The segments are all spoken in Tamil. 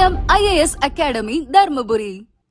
நீலம் ஐஏஎஸ் அகாடமி தர்மபுரி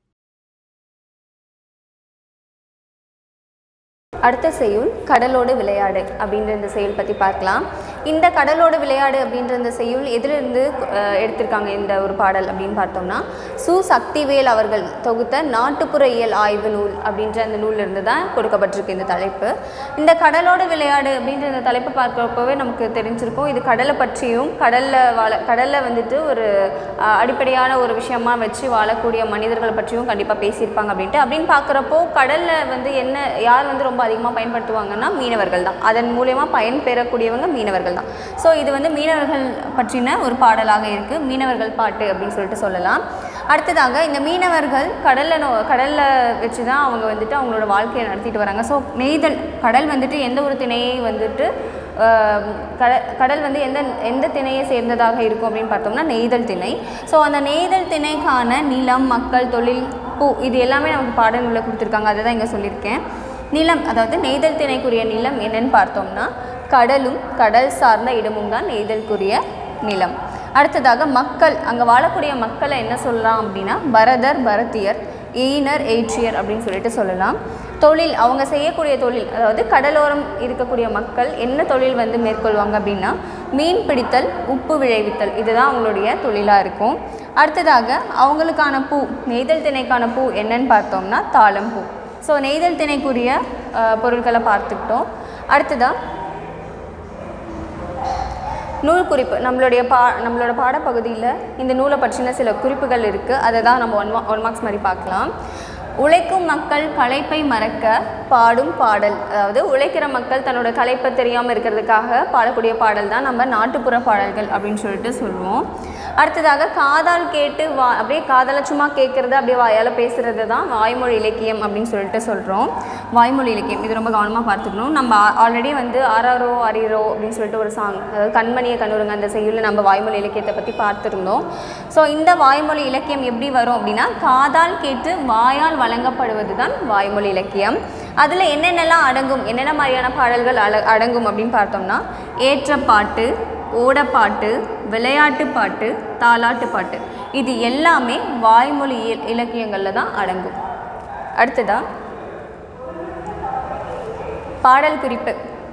அடுத்த செய்யுள் கடலோடு விளையாடு அப்படின்ற இந்த செய்யுள் பற்றி பார்க்கலாம் இந்த கடலோடு விளையாடு அப்படின்ற இந்த செய்யுள் எதிலிருந்து அஹ், எடுத்திருக்காங்க இந்த ஒரு பாடல் அப்படின்னு பார்த்தோம்னா சு சக்திவேல் அவர்கள் தொகுத்த நாட்டுப்புற இயல் ஆய்வு நூல் அப்படின்ற அந்த நூலிலிருந்து தான் கொடுக்கப்பட்டிருக்கு இந்த தலைப்பு இந்த கடலோடு விளையாடு அப்படின்ற இந்த தலைப்பு பார்க்குறப்பவே நமக்கு தெரிஞ்சிருக்கும் இது கடலை பற்றியும் கடலில் வாழ கடலில் வந்துட்டு ஒரு அஹ், அடிப்படையான ஒரு விஷயமா வச்சு வாழக்கூடிய மனிதர்கள் பற்றியும் கண்டிப்பாக பேசியிருப்பாங்க அப்படின்ட்டு அப்படின்னு பார்க்குறப்போ கடலில் வந்து என்ன யார் வந்து ரொம்ப அதிகமாக பயன்படுத்துவாங்கன்னா மீனவர்கள் தான் அதன் மூலயமா பயன் பெறக்கூடியவங்க மீனவர்கள் தான் ஸோ இது வந்து மீனவர்கள் பற்றின ஒரு பாடலாக இருக்குது மீனவர்கள் பாட்டு அப்படின்னு சொல்லிட்டு சொல்லலாம் அடுத்ததாக இந்த மீனவர்கள் கடலில் நோ கடலில் வச்சு தான் அவங்க வந்துட்டு அவங்களோட வாழ்க்கையை நடத்திட்டு வராங்க ஸோ நெய்தல் கடல் வந்துட்டு எந்த ஒரு திணையை வந்துட்டு ஆஹ், கட கடல் வந்து எந்த எந்த திணையை சேர்ந்ததாக இருக்கும் அப்படின்னு பார்த்தோம்னா நெய்தல் திணை ஸோ அந்த நெய்தல் திணைக்கான நிலம் மக்கள் தொழில் பூ இது எல்லாமே நமக்கு பாடநூலில் கொடுத்துருக்காங்க அதை தான் இங்கே சொல்லியிருக்கேன் நிலம் அதாவது நெய்தல் திணைக்குரிய நிலம் என்னன்னு பார்த்தோம்னா கடலும் கடல் சார்ந்த இடமும் தான் நெய்தலுக்குரிய நிலம் அடுத்ததாக மக்கள் அங்கே வாழக்கூடிய மக்களை என்ன சொல்லலாம் அப்படின்னா பரதர் பரத்தியர் எயினர் எயிற்றியர் அப்படின்னு சொல்லிட்டு சொல்லலாம் தொழில் அவங்க செய்யக்கூடிய தொழில் அதாவது கடலோரம் இருக்கக்கூடிய மக்கள் என்ன தொழில் வந்து மேற்கொள்வாங்க அப்படின்னா மீன் பிடித்தல் உப்பு விளைவித்தல் இதுதான் அவங்களுடைய தொழிலாக இருக்கும் அடுத்ததாக அவங்களுக்கான பூ நெய்தல் திணைக்கான பூ என்னன்னு பார்த்தோம்னா தாளம் பூ ஸோ நெய்தல் திணைக்குரிய அஹ், பொருட்களை பார்த்துக்கிட்டோம் அடுத்ததாக நூல் குறிப்பு நம்மளுடைய பா நம்மளோட பாடப்பகுதியில் இந்த நூலை பற்றின சில குறிப்புகள் இருக்குது அதை தான் நம்ம ஒன் ஒன் மார்க்ஸ் மாதிரி பார்க்கலாம் உழைக்கும் மக்கள் களைப்பை மறக்க பாடும் பாடல் அதாவது உழைக்கிற மக்கள் தன்னோட களைப்பை தெரியாமல் இருக்கிறதுக்காக பாடக்கூடிய பாடல் தான் நம்ம நாட்டுப்புற பாடல்கள் அப்படின்னு சொல்லிட்டு சொல்லுவோம் அடுத்ததாக காதால் கேட்டு வா அப்படியே காதால சும்மா கேட்குறது அப்படியே வாயால் பேசுகிறது தான் வாய்மொழி இலக்கியம் அப்படின்னு சொல்லிட்டு சொல்கிறோம் வாய்மொழி இலக்கியம் இது ரொம்ப கவனமாக பார்த்துக்கணும் நம்ம ஆல்ரெடி வந்து ஆறாரோ அரியரோ அப்படின்னு சொல்லிட்டு ஒரு சாங் அதாவது கண்மணியை கண்ணுருங்க அந்த செய்யுளில் நம்ம வாய்மொழி இலக்கியத்தை பற்றி பார்த்துருந்தோம் ஸோ இந்த வாய்மொழி இலக்கியம் எப்படி வரும் அப்படின்னா காதால் கேட்டு வாயால் வழங்கப்படுவது தான் வாய்மொழி இலக்கியம் அதில் என்னென்னலாம் அடங்கும் என்னென்ன மாதிரியான பாடல்கள் அல அடங்கும் அப்படின்னு பார்த்தோம்னா ஏற்றப்பாட்டு ஓடப்பாட்டு விளையாட்டு பாட்டு தாலாட்டு பாட்டு இது எல்லாமே வாய்மொழி இல- இலக்கியங்களில் தான் அடங்கும் அடுத்ததா பாடல் குறிப்பு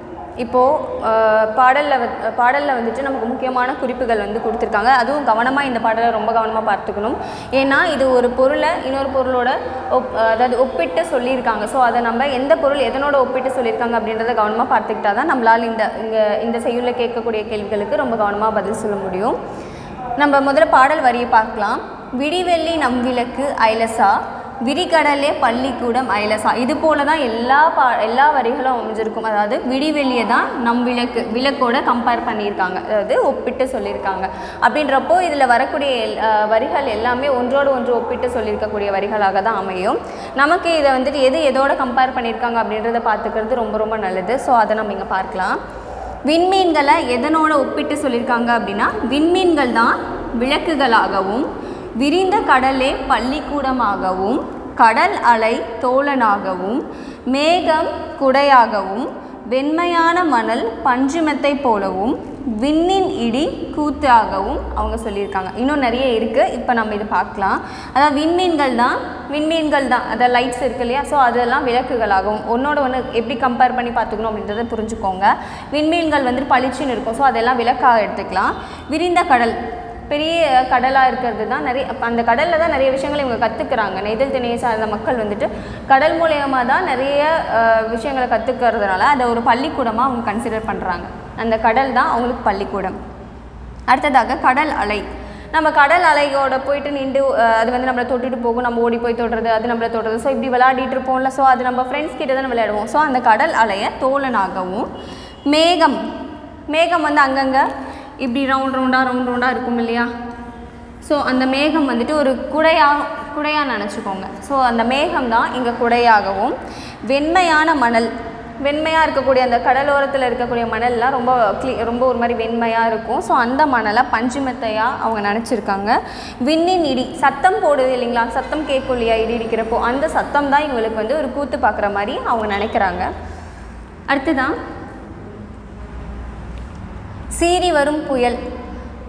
இப்போது பாடலில் வ பாடலில் வந்துட்டு நமக்கு முக்கியமான குறிப்புகள் வந்து கொடுத்துருக்காங்க அதுவும் கவனமாக இந்த பாடலை ரொம்ப கவனமாக பார்த்துக்கணும் ஏன்னா இது ஒரு பொருளை இன்னொரு பொருளோட ஒப் அதாவது ஒப்பிட்டு சொல்லியிருக்காங்க ஸோ அதை நம்ம எந்த பொருள் எதனோட ஒப்பிட்டு சொல்லியிருக்காங்க அப்படின்றத கவனமாக பார்த்துக்கிட்டா தான் நம்மளால் இந்த இங்கே இந்த செய்யுளில் கேட்கக்கூடிய கேள்விகளுக்கு ரொம்ப கவனமாக பதில் சொல்ல முடியும் நம்ம முதல்ல பாடல் வரியை பார்க்கலாம் விடிவெள்ளி நம்விளக்கு ஐலசா விரிகடலே பள்ளிக்கூடம் ஐலசா இது போல தான் எல்லா பா எல்லா வரிகளும் அமைஞ்சிருக்கும் அதாவது விடிவெளியை தான் நம் விளக்கு விளக்கோட கம்பேர் பண்ணியிருக்காங்க அதாவது ஒப்பிட்டு சொல்லியிருக்காங்க அப்படின்றப்போ இதில் வரக்கூடிய எல்- அஹ் வரிகள் எல்லாமே ஒன்றோடு ஒன்று ஒப்பிட்டு சொல்லியிருக்கக்கூடிய வரிகளாக தான் அமையும் நமக்கு இதை வந்துட்டு எது எதோட கம்பேர் பண்ணியிருக்காங்க அப்படின்றத பார்த்துக்கிறது ரொம்ப ரொம்ப நல்லது ஸோ அதை நம்ம இங்கே பார்க்கலாம் விண்மீன்களை எதனோட ஒப்பிட்டு சொல்லியிருக்காங்க அப்படின்னா விண்மீன்கள் தான் விளக்குகளாகவும் விரிந்த கடலே பள்ளிக்கூடமாகவும் கடல் அலை தோழனாகவும் மேகம் குடையாகவும் வெண்மையான மணல் பஞ்சுமெத்தை போலவும் விண்ணின் இடி கூத்தாகவும் அவங்க சொல்லியிருக்காங்க இன்னும் நிறைய இருக்குது இப்போ நம்ம இது பார்க்கலாம் அதாவது விண்மீன்கள் தான் விண்மீன்கள் தான் அதாவது லைட்ஸ் இருக்கு இல்லையா ஸோ அதெல்லாம் விளக்குகளாகவும் ஒன்றோட ஒன்று எப்படி கம்பேர் பண்ணி பார்த்துக்கணும் அப்படின்றத புரிஞ்சுக்கோங்க விண்மீன்கள் வந்து பளிச்சுன்னு இருக்கும் ஸோ அதெல்லாம் விளக்காக எடுத்துக்கலாம் விரிந்த கடல் பெரிய கடலாக இருக்கிறது தான் நிறைய அப்ப அந்த கடலில் தான் நிறைய விஷயங்களை இவங்க கற்றுக்குறாங்க நெய்தல் திணையை சார்ந்த மக்கள் வந்துட்டு கடல் மூலயமா தான் நிறைய அஹ், விஷயங்களை கற்றுக்கிறதுனால அதை ஒரு பள்ளிக்கூடமாக அவங்க கன்சிடர் பண்ணுறாங்க அந்த கடல் தான் அவங்களுக்கு பள்ளிக்கூடம் அடுத்ததாக கடல் அலை நம்ம கடல் அலையோட போயிட்டு நின்று அஹ், அது வந்து நம்மளை தொட்டுட்டு போகும் நம்ம ஓடி போய் தொடுறது அது நம்மளை தொடுறது ஸோ இப்படி விளையாடிட்டு இருப்போம்ல ஸோ அது நம்ம ஃப்ரெண்ட்ஸ் கிட்ட தான் விளையாடுவோம் ஸோ அந்த கடல் அலையை தோழனாகவும் மேகம் மேகம் வந்து அங்கங்கே இப்படி ரவுண்ட் ரவுண்டாக ரவுண்ட் ரவுண்டாக இருக்கும் இல்லையா ஸோ அந்த மேகம் வந்துட்டு ஒரு குடையாக குடையாக நினச்சிக்கோங்க ஸோ அந்த மேகம் தான் இங்கே குடையாகவும் வெண்மையான மணல் வெண்மையாக இருக்கக்கூடிய அந்த கடலோரத்தில் இருக்கக்கூடிய மணல்லாம் ரொம்ப க்ளீ ரொம்ப ஒரு மாதிரி வெண்மையாக இருக்கும் ஸோ அந்த மணலை பஞ்சுமெத்தையாக அவங்க நினச்சிருக்காங்க விண்ணின் இடி சத்தம் போடுது இல்லைங்களா சத்தம் கேட்கும் இல்லையா இடி இடிக்கிறப்போ அந்த சத்தம் தான் இவங்களுக்கு வந்து ஒரு கூத்து பார்க்குற மாதிரி அவங்க நினைக்கிறாங்க அடுத்ததான் சீறி வரும் புயல்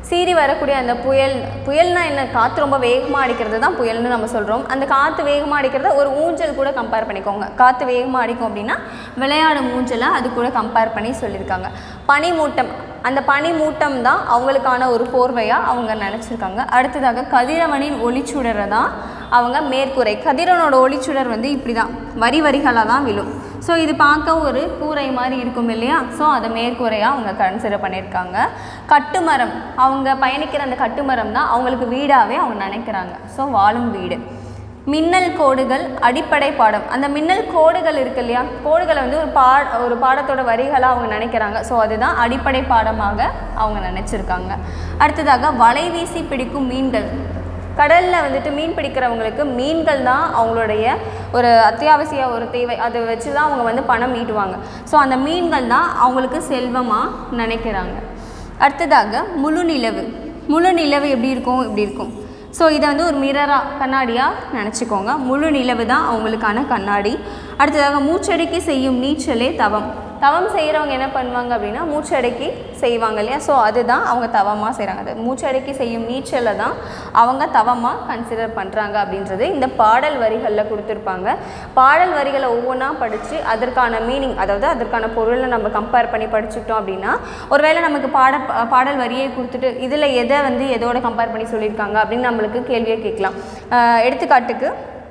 சீறி வரக்கூடிய அந்த புயல் புயல்னா என்ன காற்று ரொம்ப வேகமாக அடிக்கிறது தான் புயல்னு நம்ம சொல்கிறோம் அந்த காற்று வேகமாக அடிக்கிறத ஒரு ஊஞ்சல் கூட கம்பேர் பண்ணிக்கோங்க காற்று வேகமாக அடிக்கும் அப்படின்னா விளையாடும் ஊஞ்சலை அது கூட கம்பேர் பண்ணி சொல்லியிருக்காங்க பனிமூட்டம் அந்த பனிமூட்டம் தான் அவங்களுக்கான ஒரு போர்வையாக அவங்க நினச்சிருக்காங்க அடுத்ததாக கதிரவனின் ஒளிச்சுடரை தான் அவங்க மேற்கூரை கதிரவனோட ஒளிச்சுடர் வந்து இப்படி தான் வரி வரிகளாக தான் விழும் ஸோ இது பார்க்க ஒரு கூரை மாதிரி இருக்கும் இல்லையா ஸோ அதை மேற்கூரையாக அவங்க கன்சிடர் பண்ணியிருக்காங்க கட்டுமரம் அவங்க பயணிக்கிற அந்த கட்டுமரம் தான் அவங்களுக்கு வீடாகவே அவங்க நினைக்கிறாங்க ஸோ வாழும் வீடு மின்னல் கோடுகள் அடிப்படை பாடம் அந்த மின்னல் கோடுகள் இருக்கு இல்லையா கோடுகளை வந்து ஒரு பா ஒரு பாடத்தோட வரிகளாக அவங்க நினைக்கிறாங்க ஸோ அதுதான் அடிப்படை பாடமாக அவங்க நினச்சிருக்காங்க அடுத்ததாக வலை வீசி பிடிக்கும் மீன்கள் கடலில் வந்துட்டு மீன் பிடிக்கிறவங்களுக்கு மீன்கள் தான் அவங்களுடைய ஒரு அத்தியாவசிய ஒரு தேவை அதை வச்சு தான் அவங்க வந்து பணம் ஈட்டுவாங்க ஸோ அந்த மீன்கள் தான் அவங்களுக்கு செல்வமாக நினைக்கிறாங்க அடுத்ததாக முழு நிலவு முழு நிலவு எப்படி இருக்கும் இப்படி இருக்கும் ஸோ இதை வந்து ஒரு மிரராக கண்ணாடியாக நினச்சிக்கோங்க முழு நிலவு தான் அவங்களுக்கான கண்ணாடி அடுத்ததாக மூச்சடக்கி செய்யும் நீச்சலே தவம் தவம் செய்கிறவங்க என்ன பண்ணுவாங்க அப்படின்னா மூச்சடக்கி செய்வாங்க இல்லையா ஸோ அதுதான் அவங்க தவமாக செய்கிறாங்க அது மூச்சடக்கி செய்யும் நீச்சலை தான் அவங்க தவமாக கன்சிடர் பண்ணுறாங்க அப்படின்றது இந்த பாடல் வரிகளில் கொடுத்துருப்பாங்க பாடல் வரிகளை ஒவ்வொன்றா படித்து அதற்கான மீனிங் அதாவது அதற்கான பொருளை நம்ம கம்பேர் பண்ணி படிச்சுட்டோம் அப்படின்னா ஒருவேளை நமக்கு பாட பாடல் வரியை கொடுத்துட்டு இதில் எதை வந்து எதோட கம்பேர் பண்ணி சொல்லியிருக்காங்க அப்படின்னு நம்மளுக்கு கேள்வியை கேட்கலாம் அஹ் எடுத்துக்காட்டுக்கு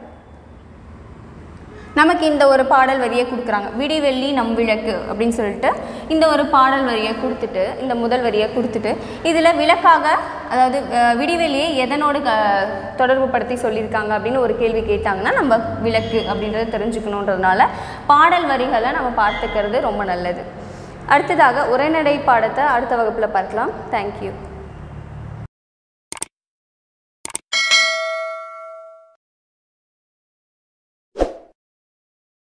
நமக்கு இந்த ஒரு பாடல் வரியை கொடுக்குறாங்க விடிவெள்ளி நம் விளக்கு அப்படின்னு சொல்லிட்டு இந்த ஒரு பாடல் வரியை கொடுத்துட்டு இந்த முதல் வரியை கொடுத்துட்டு இதில் விளக்காக அதாவது அஹ், விடிவெள்ளியை எதனோடு க தொடர்பு படுத்தி சொல்லியிருக்காங்க அப்படின்னு ஒரு கேள்வி கேட்டாங்கன்னா நம்ம விளக்கு அப்படின்றத தெரிஞ்சுக்கணுன்றதுனால பாடல் வரிகளை நம்ம பார்த்துக்கிறது ரொம்ப நல்லது அடுத்ததாக உரைநடை பாடத்தை அடுத்த வகுப்பில் பார்க்கலாம் தேங்க்யூ